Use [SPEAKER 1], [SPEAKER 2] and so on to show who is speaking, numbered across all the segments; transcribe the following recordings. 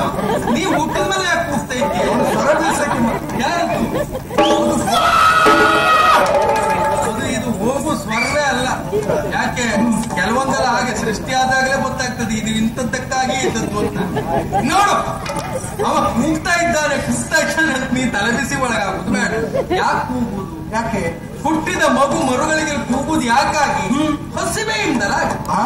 [SPEAKER 1] ನೀವು ಹುಟ್ಟಿದ ಮೇಲೆ ಯಾಕೆ ಕೂಗ್ತಾ ಇದ್ದೀಯ
[SPEAKER 2] ಸ್ವರ ಬೀಳ್ಸಕ್ಕೆ ಮ-
[SPEAKER 1] ಯಾರದು ಅದು ಇದು ಹೋಗು ಸ್ವರವೇ ಅಲ್ಲ ಯಾಕೆ ಕೆಲವೊಂದೆಲ್ಲ ಹಾಗೆ ಸೃಷ್ಟಿ ಆದಾಗಲೇ ಗೊತ್ತಾಗ್ತದೆ ಇದು ಇಂಥದ್ದಕ್ಕಾಗಿ ಇದ್ದದ್ದು ಅಂತ ನೋಡು ಅವ ಕೂಗ್ತಾ ಇದ್ದಾನೆ ಕೂಗ್ತಾ ಇದ್ದಾನೆ ಅಂತ ನೀ ತಲೆಬಿಸಿ ಒಳಗಾಗುದು ಬೇಡ ಯಾಕೆ ಕೂಗುದು
[SPEAKER 2] ಯಾಕೆ
[SPEAKER 1] ಹುಟ್ಟಿದ ಮಗು ಮರುಗಳಿಗೆ ಕೂಗುದು ಯಾಕಾಗಿ ಹಸಿವೆಯಿಂದಲ್ಲ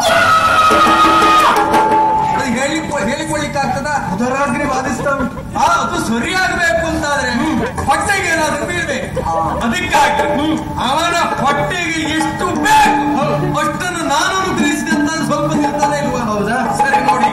[SPEAKER 1] ಅದು ಹೇಳಿ ಹೇಳಿಕೊಳ್ಳಿಕ್ಕಾಗ್ತದ
[SPEAKER 2] ಉದರಾಗ್ನಿ ಬಾಧಿಸ್ತಾ ಉಂಟು
[SPEAKER 1] ಆ, ಅದು ಸರಿಯಾಗಬೇಕು ಅಂತಾದ್ರೆ ಹೊಟ್ಟೆಗೆ ಏನಾದ್ರೂ ಬೀಳ್ಬೇಕು ಅದಕ್ಕಾಗಿ ಅವನ ಹೊಟ್ಟೆಗೆ ಎಷ್ಟು ಬೇಕು ಅಷ್ಟನ್ನು ನಾನು ಅನುಗ್ರಹಿಸಿದಂತ ಸ್ವಲ್ಪ ನಿರ್ಧಾರ ಇಲ್ವಾ
[SPEAKER 2] ಹೌದಾ?
[SPEAKER 1] ಸರಿ ನೋಡಿ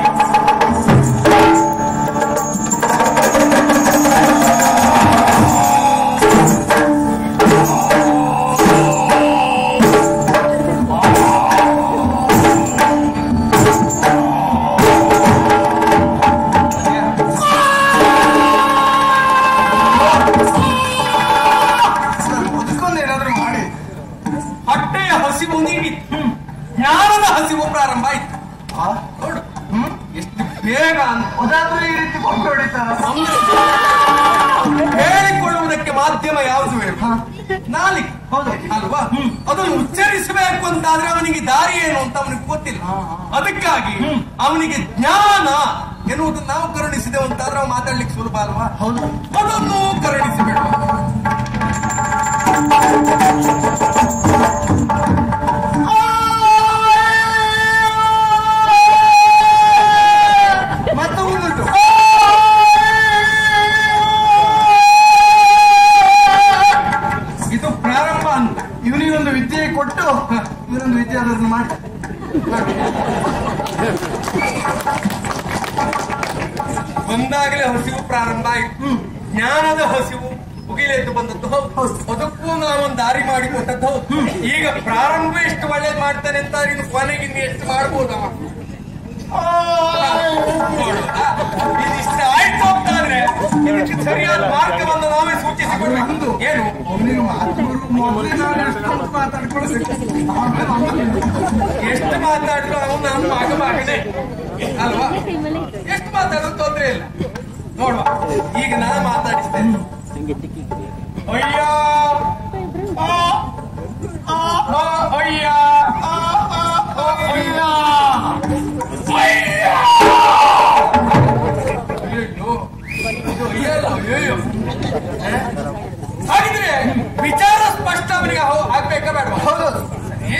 [SPEAKER 2] ಅದಕ್ಕೊಂದು ಏನಾದ್ರೂ ಮಾಡಿ
[SPEAKER 1] ಹೊಟ್ಟೆಯ ಹಸಿವು ನೀಗಿತ್ತು ಜ್ಞಾನದ ಹಸಿವು ಪ್ರಾರಂಭ ಆಯ್ತು
[SPEAKER 2] ಆ?
[SPEAKER 1] ನೋಡು ಎಷ್ಟು ಬೇಗ ಅಂತ
[SPEAKER 2] ಅದಾದ್ರೂ ಈ ರೀತಿ ಕೊಂಡು ಹೊಡಿತಾರ
[SPEAKER 1] ಹೇಳಿಕೊಳ್ಳುವುದಕ್ಕೆ ಮಾಧ್ಯಮ ಯಾವುದು ಹೇಳು ನಾಲಿಗೆ
[SPEAKER 2] ಹೌದು
[SPEAKER 1] ಅಲ್ವಾ ಅದನ್ನು ಉಚ್ಚರಿಸಬೇಕು ಅಂತಾದ್ರೆ ಅವನಿಗೆ ದಾರಿ ಏನು ಅಂತ ಅವನಿಗೆ ಗೊತ್ತಿಲ್ಲ ಅದಕ್ಕಾಗಿ ಅವನಿಗೆ ಜ್ಞಾನ ಎನ್ನುವುದು ನಾವು ಕರುಣಿಸಿದೆವು ಅಂತಾದ್ರೆ ಅವ ಮಾತಾಡ್ಲಿಕ್ಕೆ ಸುಲಭ ಅಲ್ವಾ
[SPEAKER 2] ಹೌದು
[SPEAKER 1] ಅದನ್ನು ಕರುಣಿಸಬೇಡ
[SPEAKER 2] ಮತ್ತೆ ಮುಂದುಂಟು
[SPEAKER 1] ಇದು ಪ್ರಾರಂಭ ಅಂತ
[SPEAKER 2] ಇವನಿಗೊಂದು ವಿದ್ಯೆ ಕೊಟ್ಟು ಇವನೊಂದು ವಿದ್ಯೆ ಅದನ್ನು ಮಾಡಿ
[SPEAKER 1] ಬಂದಾಗಲೇ ಹಸಿವು ಪ್ರಾರಂಭ ಆಯಿತು ಜ್ಞಾನದ ಹಸಿವು ಮುಗಿಲೆದ್ದು ಬಂದದ್ದು ಹೌದು ಅದಕ್ಕೂ ನಾವೊಂದು ದಾರಿ ಮಾಡಿಕೊಟ್ಟದ್ದು ಹೌದು ಈಗ ಪ್ರಾರಂಭ ಎಷ್ಟು ಒಳ್ಳೇದು ಮಾಡ್ತಾನೆ ಅಂತ ಇನ್ನು ಕೊನೆಗೆ ಇನ್ನು ಎಷ್ಟು ಮಾಡ್ಬೋದವ ನೋಡುವುದಾ? ಇದಿಷ್ಟು ಆಯ್ತು ಅಂತಾದ್ರೆ ಇದಕ್ಕೆ ಸರಿಯಾದ ಮಾರ್ಗವನ್ನು ನಾವೇ ಸೂಚಿಸಿಕೊಡ್ಬೇಕು ಏನು
[SPEAKER 2] ಅವನಿಗೆ ಮಾತು ಬರುವ ಮೊದಲೇ ನಾನು ಎಷ್ಟೊಂದು ಮಾತಾಡ್ಕೊಳ್ಬೇಕು ಆಮೇಲೆ ಅವನು
[SPEAKER 1] ಎಷ್ಟು ಮಾತಾಡಿದ್ರು ಅವನು ನಮ್ಮ ಮಗ ಮಗನೇ ಅಲ್ವಾ ಎಷ್ಟು ಮಾತಾಡೋದು ತೊಂದ್ರೆ ಇಲ್ಲ ನೋಡುವ ಈಗ ನಾನು ಮಾತಾಡಿಸ್ತೇನೆ ಅಯ್ಯ ಆ, ಆ, ಆ, ಅಯ್ಯ ಆ, ಆ, ಆ, ಅಯ್ಯ ಅಯ್ಯ ಅಯ್ಯೋ ಇದು ಅಯ್ಯ ಅಲ್ಲ, ಅಯ್ಯಯ್ಯೋ. ಹ? ಹಾಗಿದ್ರೆ ವಿಚಾರ ಸ್ಪಷ್ಟ ಅವನಿಗೆ ಹೌ- ಆಗ್ಬೇಕಾ ಬೇಡ
[SPEAKER 2] ಹೌದು
[SPEAKER 1] ಸರಿ.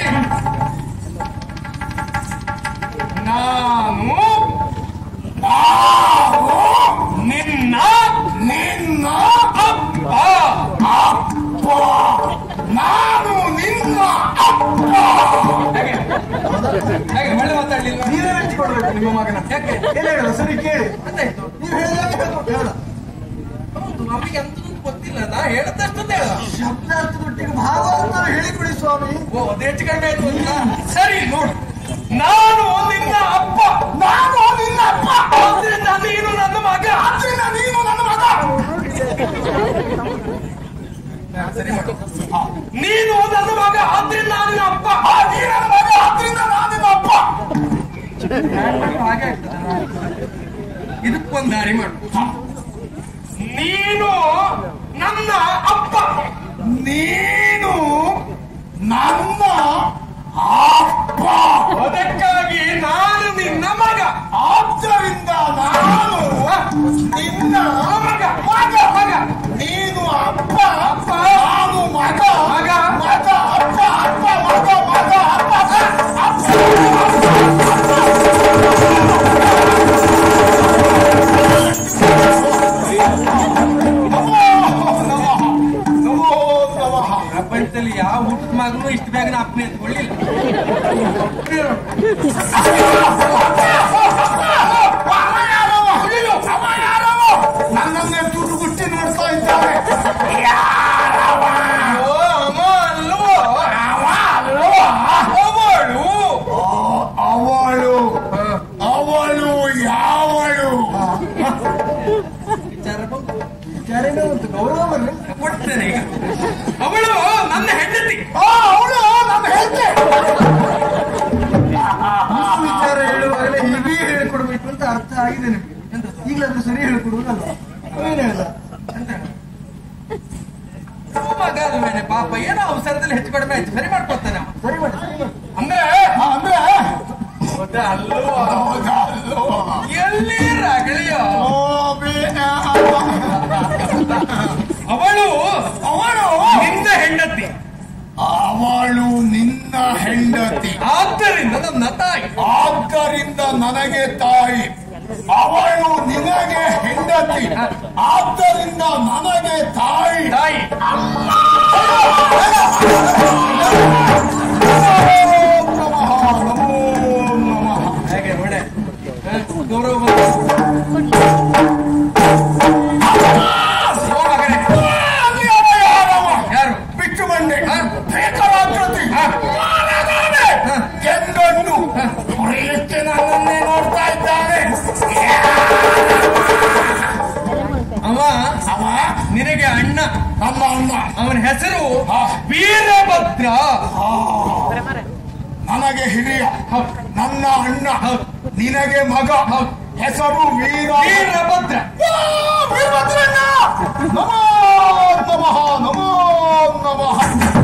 [SPEAKER 1] ನಾನು ನಾನು ನಿನ್ನ ನಿನ್ನ ಅಪ್ಪ ಅಪ್ಪ ನಾನು ನಿನ್ನ ಅಪ್ಪ ಹೇಗೆ ಹೇಗೆ ಒಳ್ಳೆ ಮಾತಾಡ್ಲಿಲ್ಲ
[SPEAKER 2] ನೀವೇ ಮೆಚ್ಚಿಕೊಡ್ಬೇಕು ನಿಮ್ಮ ಮಗನ
[SPEAKER 1] ಯಾಕೆ
[SPEAKER 2] ಏನ್ ಹೇಳಲ್ಲ ಸರಿ ಕೇಳಿ
[SPEAKER 1] ಅಂತಾಯ್ತು
[SPEAKER 2] ನೀವು ಹೇಳಿದಾಗ ಹೇಳ್ಬೇಕು ಹೇಳ
[SPEAKER 1] ಹೌದು ನಮಗೆ ಅಂತೂ ಗೊತ್ತಿಲ್ಲ ನಾ ಹೇಳದಷ್ಟು ಹೇಳ
[SPEAKER 2] ಶಬ್ದಾರ್ಥದೊಟ್ಟಿಗೆ ಭಾವಾರ್ಥ ಹೇಳಿಕೊಡಿ ಸ್ವಾಮಿ
[SPEAKER 1] ಓ ಅದು ಹೆಚ್ಚು ಕಡಿಮೆ ಆಯ್ತು ಅಂತ ಸರಿ ನೋಡು ನಾನು ನಿನ್ನ ಅಪ್ಪ ನಾನು ನಿನ್ನ ಅಪ್ಪ ಆದ್ರಿಂದ ನೀನು ನನ್ನ ಮಗ ಆದ್ರಿಂದ ನೀನು ನನ್ನ ಮಗ ಸರಿ ಮಾಡು ಹಾ. ನೀನು ನನ್ನ ಮಗ ಆದ್ರಿಂದ ನಾನು ನಿನ್ನ ಅಪ್ಪ ಆ, ನೀ ನನ್ನ ಮಗ ಆದ್ರಿಂದ ನಾನು ನಿನ್ನ ಅಪ್ಪ ಹಾಗೆ ಆಗ್ತದೆ ಇದಕ್ಕೊಂದು ದಾರಿ ಮಾಡು ಹಾ. ನೀನು ನನ್ನ ಅಪ್ಪ ನೀನು ನನ್ನ ಅಪ್ಪ ಅದಕ್ಕಾಗಿ ನಾನು ನಿನ್ನ ಮಗ ಆದ್ದರಿಂದ ನಾನು ನಿನ್ನ ಮಗ ಮಗ ಮಗ ನೀನು ಅಪ್ಪ ಅಪ್ಪ ನಾನು ಮಗ ಮಗ ಮಗ ಅಪ್ಪ ಅಪ್ಪ ಮಗ ಮಗ ಅಪ್ಪ ಅಪ್ಪ ಪ್ರಪಂಚದಲ್ಲಿ ಯಾವ ಹುಟ್ಟದ ಮಗನೂ ಇಷ್ಟು ಬೇಗನ ಅಪ್ಪನೆ ಎತ್ಕೊಳ್ಳಿಲ್ಲ
[SPEAKER 2] ಸರಿ ಹೇಳ್ಕೊಡುವುದಲ್ಲ ಏನ್ ಹೇಳ್ದ
[SPEAKER 1] ಮಗ ಅಲ್ವೇನೆ ಪಾಪ ಏನೋ ಅವಸರದಲ್ಲಿ ಹೆಚ್ಚು ಕಡಿಮೆ ಆಯ್ತು ಸರಿ ಮಾಡ್ಕೊತಾನೆ ಅವ.
[SPEAKER 2] ಸರಿ ಮಾಡಿ ಸರಿ ಮಾಡಿ
[SPEAKER 1] ಅಂದ್ರೆ
[SPEAKER 2] ಹಾ, ಅಂದ್ರೆ
[SPEAKER 1] ಹೌದಾ ಅಲ್ವಾ?
[SPEAKER 2] ಹೌದಾ, ಅಲ್ವಾ?
[SPEAKER 1] ಎಲ್ಲಿ ರಗಳಿಯೋ
[SPEAKER 2] ಓ, ಬೇಡ.
[SPEAKER 1] ಅವಳು
[SPEAKER 2] ಅವಳು
[SPEAKER 1] ನಿನ್ನ ಹೆಂಡತಿ
[SPEAKER 2] ಅವಳು ನಿನ್ನ ಹೆಂಡತಿ
[SPEAKER 1] ಆದ್ದರಿಂದ ನನ್ನ ತಾಯಿ
[SPEAKER 2] ಆದ್ದರಿಂದ ನನಗೆ ತಾಯಿ ಅವಳು ನಿನಗೆ ಹೆಂಡತಿ ಆದ್ದರಿಂದ ನನಗೆ ತಾಯಿ
[SPEAKER 1] ತಾಯಿ
[SPEAKER 2] ಓಂ ನಮಃ ನಮೋ ನಮಃ
[SPEAKER 1] ಹೇಗೆ ಒಳ್ಳೆ ಹ? ಗೌರವ ಬಂತು. ಓ ಮಗನೇ
[SPEAKER 2] ಅಲ್ಲಿ ಅವ ಯಾರವ?
[SPEAKER 1] ಯಾರು
[SPEAKER 2] ಬಿಚ್ಚು ಮಂಡೆ
[SPEAKER 1] ಹ?
[SPEAKER 2] ಏಕರಾಕೃತಿ
[SPEAKER 1] ಹ?
[SPEAKER 2] ಮಾನವನೇ!
[SPEAKER 1] ಹ?
[SPEAKER 2] ಕೆಂಗಣ್ಣು ಹೊರೆಯುತ್ತೆ ನನ್ನನ್ನೇ ನೋಡ್ತಾ ಇದ್ದಾನೆ
[SPEAKER 1] ಅವ
[SPEAKER 2] ಅವ
[SPEAKER 1] ನಿನಗೆ ಅಣ್ಣ
[SPEAKER 2] ನಮ್ಮ ಅಣ್ಣ
[SPEAKER 1] ಅವನ ಹೆಸರು
[SPEAKER 2] ಹ.
[SPEAKER 1] ವೀರಭದ್ರ
[SPEAKER 2] ನನಗೆ ಹಿರಿಯ
[SPEAKER 1] ಹೌದು.
[SPEAKER 2] ನನ್ನ ಅಣ್ಣ
[SPEAKER 1] ಹೌದು.
[SPEAKER 2] ನಿನಗೆ ಮಗ
[SPEAKER 1] ಹೌದು.
[SPEAKER 2] ಹೆಸರು ವೀರ
[SPEAKER 1] ವೀರಭದ್ರ
[SPEAKER 2] ಆ, ವೀರಭದ್ರಣ್ಣ! ನಮೋ ನಮಃ ನಮೋ ನಮಃ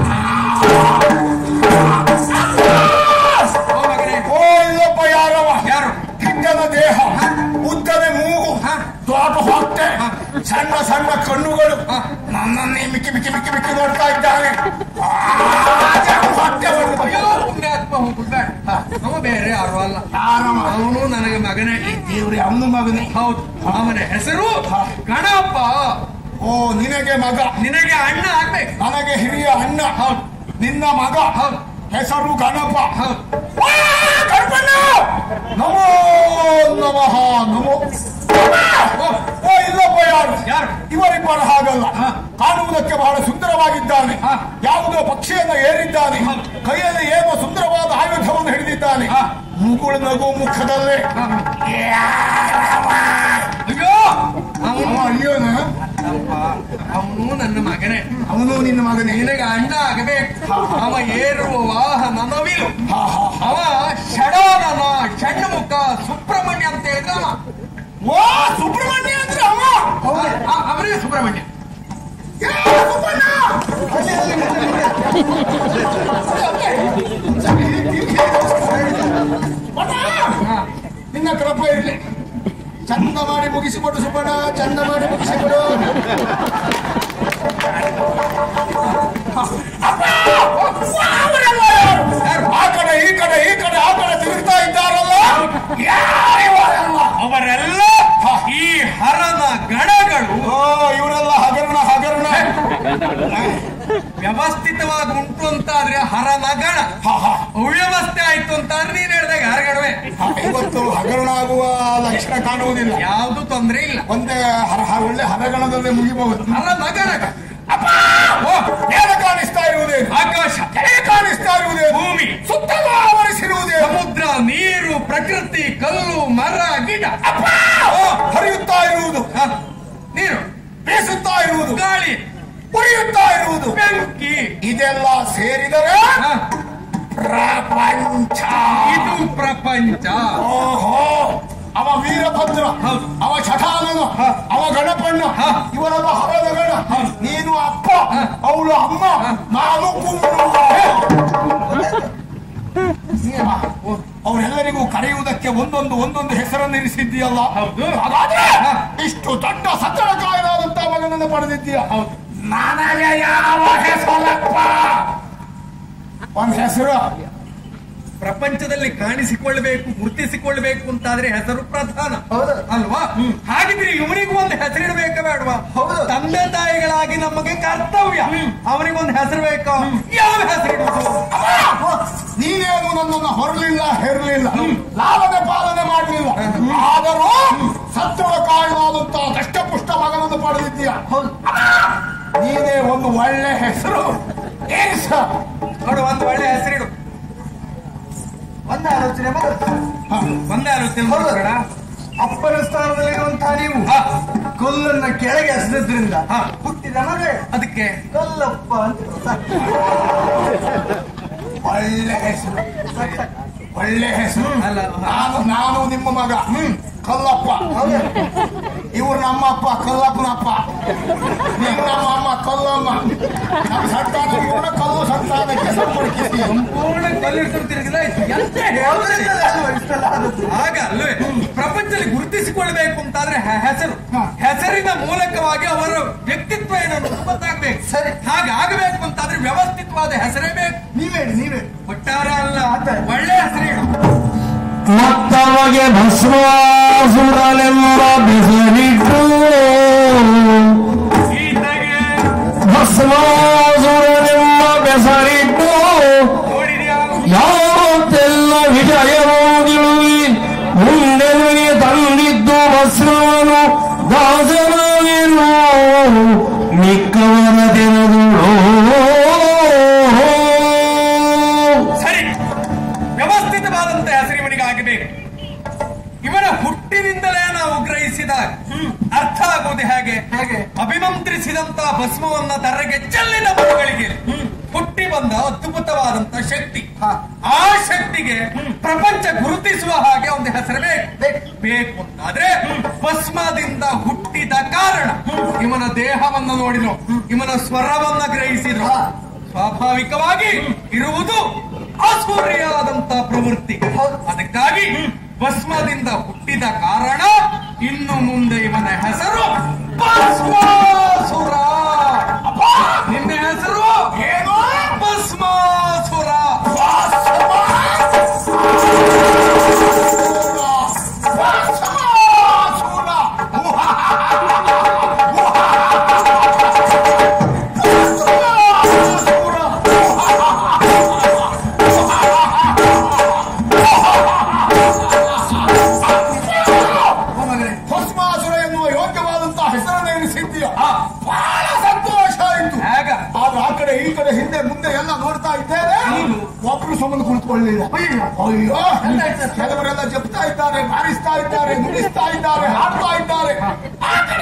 [SPEAKER 1] ಓ ಮಗನೇ
[SPEAKER 2] ಓ ಇಲ್ಲಪ್ಪ ಯಾರವ
[SPEAKER 1] ಯಾರು
[SPEAKER 2] ಕಿಟ್ಟನ ದೇಹ ಉದ್ದನೆ ಮೂಗು
[SPEAKER 1] ಹ.
[SPEAKER 2] ದೊಡ್ಡ ಹೊಟ್ಟೆ
[SPEAKER 1] ಹ.
[SPEAKER 2] ಸಣ್ಣ ಸಣ್ಣ ಕಣ್ಣುಗಳು
[SPEAKER 1] ಹ.
[SPEAKER 2] ನನ್ನನ್ನೇ ಮಿಕ್ಕಿ ಮಿಕ್ಕಿ ಮಿಕ್ಕಿ ಮಿಕ್ಕಿ ನೋಡ್ತಾ ಇದ್ದಾನೆ ಆ, ಹೊಟ್ಟೆ ಬಂದು
[SPEAKER 1] ಅಯ್ಯೋ ಪುಣ್ಯಾತ್ಮ ಹೋಗ್ಬಿಡ್ಬೇಡ ಅವ ಬೇರೆ ಯಾರು ಅಲ್ಲ
[SPEAKER 2] ಯಾರವ
[SPEAKER 1] ಅವನು ನನಗೆ ಮಗನೇ
[SPEAKER 2] ದೇವ್ರಿ ಅವನು ಮಗನೇ
[SPEAKER 1] ಹೌದು ಅವನ ಹೆಸರು
[SPEAKER 2] ಹ.
[SPEAKER 1] ಗಣಪ
[SPEAKER 2] ಓ ನಿನಗೆ ಮಗ
[SPEAKER 1] ನಿನಗೆ ಅಣ್ಣ ಆಗ್ಬೇಕು
[SPEAKER 2] ನನಗೆ ಹಿರಿಯ ಅಣ್ಣ
[SPEAKER 1] ಹೌದು
[SPEAKER 2] ನಿನ್ನ ಮಗ
[SPEAKER 1] ಹೌದು
[SPEAKER 2] ಹೆಸರು ಗಣಪ
[SPEAKER 1] ಹೌದು
[SPEAKER 2] ಆ, ಗಣಪಣ್ಣ! ನಮೋ ನಮಃ ನಮೋ ಓ, ಓ ಇಲ್ಲಪ್ಪ ಯಾರು
[SPEAKER 1] ಯಾರು
[SPEAKER 2] ಇವರಿಬ್ಬರ ಹಾಗಲ್ಲ
[SPEAKER 1] ಹ.
[SPEAKER 2] ಕಾಣುವುದಕ್ಕೆ ಬಹಳ ಸುಂದರವಾಗಿದ್ದಾನೆ
[SPEAKER 1] ಹ.
[SPEAKER 2] ಯಾವುದೋ ಪಕ್ಷಿಯನ್ನು ಏರಿದ್ದಾನೆ
[SPEAKER 1] ಹ.
[SPEAKER 2] ಕೈಯಲ್ಲಿ ಏನೋ ಸುಂದರವಾದ ಆಯುಧವನ್ನು ಹಿಡಿದಿದ್ದಾನೆ
[SPEAKER 1] ಹ.
[SPEAKER 2] ಮುಗುಳು ನಗು ಮುಖದಲ್ಲೇ
[SPEAKER 1] ಅಯ್ಯೋ
[SPEAKER 2] ಅವ
[SPEAKER 1] ಅವನು
[SPEAKER 2] ಅಯ್ಯೋನ
[SPEAKER 1] ಅವನು ನನ್ನ ಮಗನೇ
[SPEAKER 2] ಅವನು ನಿನ್ನ ಮಗನೇ
[SPEAKER 1] ನಿನಗೆ ಅಣ್ಣ ಆಗಬೇಕು ಅವ ಏರುವ ವಾಹನ ನವಿಲು
[SPEAKER 2] ಹಾ ಹಾ
[SPEAKER 1] ಅವ ಷಡಾನನ ಷಣ್ಮುಖ ಸುಬ್ರಹ್ಮಣ್ಯ ಅಂತ ಹೇಳಿದ್ರೆ ಅವ
[SPEAKER 2] ಓ ಸುಬ್ರಹ್ಮಣ್ಯ ಅಂದ್ರೆ ಅವ
[SPEAKER 1] ಆ- ಅವನಿಗೆ ಸುಬ್ರಹ್ಮಣ್ಯ
[SPEAKER 2] ಯಾ, ಸುಬ್ಬಣ್ಣ! ಅಲ್ಲಿ, ಅಲ್ಲಿ, ಅಲ್ಲಿ. ಅಣ್ಣ!
[SPEAKER 1] ಹಾ.
[SPEAKER 2] ನಿನ್ನ ಕೃಪೆ ಇರಲಿ ಚಂದ ಮಾಡಿ ಮುಗಿಸಿಕೊಡು ಸುಬ್ಬಣ್ಣ ಚಂದ ಮಾಡಿ ಮುಗಿಸಿಕೊಡು ಅಪ್ಪ! ಅವರೆಲ್ಲ ಯಾರು?
[SPEAKER 1] ಯಾರು?
[SPEAKER 2] ಆ ಕಡೆ ಈ ಕಡೆ ಈ ಕಡೆ ಆ ಕಡೆ ತಿರುಗ್ತಾ ಇದ್ದಾರಲ್ಲ ಯಾರು ಇವರೆಲ್ಲ?
[SPEAKER 1] ಅವರೆಲ್ಲ ಈ ಹರನ ಗಣಗಳು
[SPEAKER 2] ಓ ಇವರೆಲ್ಲ ಹಗರಣ ಹಗರಣ
[SPEAKER 1] ವ್ಯವಸ್ಥಿತವಾಗಿ ಉಂಟು ಅಂತ ಆದ್ರೆ ಹರನ ಗಣ
[SPEAKER 2] ಹಾ ಹಾ
[SPEAKER 1] ಅವ್ಯವಸ್ಥೆ ಆಯ್ತು ಅಂತ ಆದ್ರೆ ನೀನ್ ಹೇಳ್ದಾಗ ಹರಗಣವೆ
[SPEAKER 2] ಇವತ್ತು ಹಗರಣ ಆಗುವ ಲಕ್ಷಣ ಕಾಣುವುದಿಲ್ಲ
[SPEAKER 1] ಯಾವ್ದು ತೊಂದ್ರೆ ಇಲ್ಲ
[SPEAKER 2] ಒಂದೇ ಹರ ಹ- ಒಳ್ಳೆ ಹರಗಣದಲ್ಲೇ ಮುಗಿಬಹುದು
[SPEAKER 1] ಹರನ ಗಣ
[SPEAKER 2] ಅಪ್ಪ! ಓ, ಮೇಲೆ ಕಾಣಿಸ್ತಾ ಇರುವುದೇನು
[SPEAKER 1] ಆಕಾಶ
[SPEAKER 2] ಕೆಳಗೆ ಕಾಣಿಸ್ತಾ ಇರುವುದೇನು
[SPEAKER 1] ಭೂಮಿ
[SPEAKER 2] ಸುತ್ತಲೂ ಆವರಿಸಿರುವುದೇನು
[SPEAKER 1] ಸಮುದ್ರ ನೀರು ಪ್ರಕೃತಿ ಕಲ್ಲು ಮರ ಗಿಡ
[SPEAKER 2] ಅಪ್ಪ! ಓ, ಹರಿಯುತ್ತಾ ಇರುವುದು
[SPEAKER 1] ಹ, ನೀರು
[SPEAKER 2] ಬೀಸುತ್ತಾ ಇರುವುದು
[SPEAKER 1] ಗಾಳಿ
[SPEAKER 2] ಉರಿಯುತ್ತಾ ಇರುವುದು
[SPEAKER 1] ಬೆಂಕಿ
[SPEAKER 2] ಇದೆಲ್ಲ ಸೇರಿದರೆ
[SPEAKER 1] ಹ,
[SPEAKER 2] ಪ್ರಪಂಚ
[SPEAKER 1] ಇದು ಪ್ರಪಂಚ
[SPEAKER 2] ಓಹೋ ಅವ ವೀರಭದ್ರ
[SPEAKER 1] ಹೌದು.
[SPEAKER 2] ಅವ ಶಠಾನನ
[SPEAKER 1] ಹ.
[SPEAKER 2] ಅವ ಗಣಪಣ್ಣ
[SPEAKER 1] ಹ.
[SPEAKER 2] ಇವರೆಲ್ಲ ಹರದ ಗಣ ನೀನು ಅಪ್ಪ
[SPEAKER 1] ಹ.
[SPEAKER 2] ಅವಳು ಅಮ್ಮ
[SPEAKER 1] ಹ.
[SPEAKER 2] ನಾನು ಕುಂಬು ಅವರೆಲ್ಲರಿಗೂ ಕರೆಯುವುದಕ್ಕೆ ಒಂದೊಂದು ಒಂದೊಂದು ಹೆಸರನ್ನು ಇರಿಸಿದ್ದೀಯಲ್ಲ
[SPEAKER 1] ಹೌದು.
[SPEAKER 2] ಹಾಗಾದ್ರೆ
[SPEAKER 1] ಹ.
[SPEAKER 2] ಇಷ್ಟು ದೊಡ್ಡ ಸತ್ತಳಕಾಯನಾದಂತ ಮಗನನ್ನು ಪಡೆದಿದ್ದೀಯ
[SPEAKER 1] ಹೌದು
[SPEAKER 2] ನನಗೆ ಯಾವ ಹೆಸರಪ್ಪ ಒಂದ್ ಹೆಸರು
[SPEAKER 1] ಪ್ರಪಂಚದಲ್ಲಿ ಕಾಣಿಸಿಕೊಳ್ಬೇಕು ಗುರುತಿಸಿಕೊಳ್ಬೇಕು ಅಂತಾದ್ರೆ ಹೆಸರು ಪ್ರಧಾನ
[SPEAKER 2] ಹೌದು.
[SPEAKER 1] ಅಲ್ವಾ ಹಾಗಿದ್ರೆ ಇವನಿಗೂ ಒಂದು ಹೆಸರಿಡಬೇಕ ಬೇಡವಾ
[SPEAKER 2] ಹೌದು.
[SPEAKER 1] ತಂದೆ ತಾಯಿಗಳಾಗಿ ನಮಗೆ ಕರ್ತವ್ಯ ಅವನಿಗೊಂದು ಹೆಸರು ಬೇಕಾ ಯಾವ ಹೆಸರಿಡುವುದು
[SPEAKER 2] ನೀನೇನು ನನ್ನನ್ನು ಹೊರಲಿಲ್ಲ ಹೆರಲಿಲ್ಲ ಲಾಲನೆ ಪಾಲನೆ ಮಾಡಲಿಲ್ಲ ಆದರೂ ಸತ್ತುಳ ಕಾರಣವಾದಂತ ದಷ್ಟಪುಷ್ಟ ಮಗನನ್ನು ಪಡೆದಿದ್ದೀಯ ನೀನೇ ಒಂದು ಒಳ್ಳೆ ಹೆಸರು ಏನು ಸರ್
[SPEAKER 1] ನೋಡು ಒಂದು ಒಳ್ಳೆ ಹೆಸರಿಡು
[SPEAKER 2] ಒಂದು ಆಲೋಚನೆ
[SPEAKER 1] ಒಂದೇ ಆಲೋಚನೆ
[SPEAKER 2] ಹೌದು.
[SPEAKER 1] ಬೇಡ
[SPEAKER 2] ಅಪ್ಪನ ಸ್ಥಾನದಲ್ಲಿರುವಂತಹ ನೀವು ಕೊಲ್ಲನ್ನ ಕೆಳಗೆ ಎಸೆದ್ರಿಂದ
[SPEAKER 1] ಹಾ.
[SPEAKER 2] ಹುಟ್ಟಿದ ಮಗ
[SPEAKER 1] ಅದಕ್ಕೆ
[SPEAKER 2] ಕಲ್ಲಪ್ಪ ಅಂತ ಒಳ್ಳೆ ಹೆಸರು ಒಳ್ಳೆ ಹೆಸರು
[SPEAKER 1] ಅಲ್ಲ
[SPEAKER 2] ನಾನು ನಾನು ನಿಮ್ಮ ಮಗ ಕಲ್ಲಪ್ಪ ಅಪ್ಪ ಕಲ್ಲಪ್ಪನ ಅಪ್ಪ ನೀನು ನಮ್ಮ ಅಮ್ಮ ಕಲ್ಲಮ್ಮ ನಮ್ಮ ಸಂತಾನ ಕೂಡ ಕಲ್ಲು ಸಂತಾನಕ್ಕೆ ಸಂಪರ್ಕಿಸಿ
[SPEAKER 1] ಸಂಪೂರ್ಣ ಕಲ್ಲಿಡ್ಕೊಂಡು ತಿರುಗಿದ್ರೆ ಎಂತ ಹೇಳಿದ್ರೆ ಆಗ ಅಲ್ವೇ ಪ್ರಪಂಚದಲ್ಲಿ ಗುರುತಿಸಿಕೊಳ್ಬೇಕು ಅಂತಾದ್ರೆ ಹೆ- ಹೆಸರು ಹೆಸರಿನ ಮೂಲಕವಾಗಿ ಅವರ ವ್ಯಕ್ತಿತ್ವ ಏನು ಅನ್ನೋದು ಗೊತ್ತಾಗ್ಬೇಕು
[SPEAKER 2] ಸರಿ.
[SPEAKER 1] ಹಾಗಾಗಬೇಕು ಅಂತಾದ್ರೆ ವ್ಯವಸ್ಥಿತವಾದ ಹೆಸರೇ ಬೇಕು
[SPEAKER 2] ನೀವೇಳಿ ನೀವೇ
[SPEAKER 1] ಒಟ್ಟಾರ ಅಲ್ಲ ಒಳ್ಳೆ ಹೆಸರೇನು
[SPEAKER 3] ಮತ್ತಮಗೆ ಭಸ್ಮಾಸುರನೆಂಬ ಬೆಸರಿಟ್ಟು
[SPEAKER 1] ಈತಗೆ
[SPEAKER 3] ಭಸ್ಮಾಸುರನೆಂಬ ಬೆಸರಿಟ್ಟು
[SPEAKER 1] ನೋಡಿದ್ಯಾ
[SPEAKER 3] ಯಾವತ್ತೆಲ್ಲ ವಿಜಯವಾಗಿರುವಿ ಮುಂದೆ ನನಗೆ ತಂದಿದ್ದು ಭಸ್ಮನು ದಾಸನಾಗಿರು ಮಿಕ್ಕವರ ತೆರೆದು
[SPEAKER 1] ಸರಿ ವ್ಯವಸ್ಥಿತವಾದಂತ ಹೆಸರು ಇವನಿಗೆ ಆಗಬೇಕು ಇವನ ಹುಟ್ಟಿನಿಂದಲೇ ನಾವು ಗ್ರಹಿಸಿದ ಅರ್ಥ ಆಗುವುದು ಹೇಗೆ
[SPEAKER 2] ಹೇಗೆ?
[SPEAKER 1] ಅಭಿಮಂತ್ರಿಸಿದಂತ ಭಸ್ಮವನ್ನ ತರಗೆ ಚೆಲ್ಲಿದ ಮಕ್ಕಳಿಗೆ ಹುಟ್ಟಿ ಬಂದ ಅದ್ಭುತವಾದಂತ ಶಕ್ತಿ
[SPEAKER 2] ಹಾ.
[SPEAKER 1] ಆ ಶಕ್ತಿಗೆ ಪ್ರಪಂಚ ಗುರುತಿಸುವ ಹಾಗೆ ಒಂದು ಹೆಸರು ಬೇಕು ಬೇಕು ಅಂತಾದ್ರೆ ಭಸ್ಮದಿಂದ ಹುಟ್ಟಿದ ಕಾರಣ ಇವನ ದೇಹವನ್ನು ನೋಡಿದ್ರು ಇವನ ಸ್ವರವನ್ನ ಗ್ರಹಿಸಿದ್ರು
[SPEAKER 2] ಹಾ.
[SPEAKER 1] ಸ್ವಾಭಾವಿಕವಾಗಿ ಇರುವುದು ಅಸೂರ್ಯಾದಂತ ಪ್ರವೃತ್ತಿ ಅದಕ್ಕಾಗಿ ಭಸ್ಮದಿಂದ ಹುಟ್ಟಿದ ಕಾರಣ ಇನ್ನು ಮುಂದೆ ಇವನ ಹೆಸರು ಭಸ್ಮಾಸುರ ನಿನ್ನ ಹೆಸರು ಏನು ಭಸ್ಮಾಸುರ
[SPEAKER 2] ಭಸ್ಮಾಸುರ ಎನ್ನುವ ಯೋಗ್ಯವಾದಂತಹ ಹೆಸರನ್ನು ಎನಿಸಿದ್ದೀಯ
[SPEAKER 1] ಹಾ.
[SPEAKER 2] ಬಹಳ ಸಂತೋಷ ಆಯಿತು
[SPEAKER 1] ಹೇಗ
[SPEAKER 2] ಆದ್ರೆ ಆ ಕಡೆ ಈ ಕಡೆ ಹಿಂದೆ ಮುಂದೆ ಎಲ್ಲ ನೋಡ್ತಾ ಇದ್ದೇವೆ
[SPEAKER 1] ಹೌದು.
[SPEAKER 2] ಒಬ್ರು ಸುಮ್ಮನೆ ಕುಳಿತುಕೊಳ್ಳಿಲ್ಲ ಅಯ್ಯೋ ಕೆಲವರೆಲ್ಲ ಜಪ್ತಾ ಇದ್ದಾರೆ ಬಾರಿಸ್ತಾ ಇದ್ದಾರೆ ನುಡಿಸ್ತಾ ಇದ್ದಾರೆ ಹಾಡ್ತಾ ಇದ್ದಾರೆ ಆ ಕಡೆ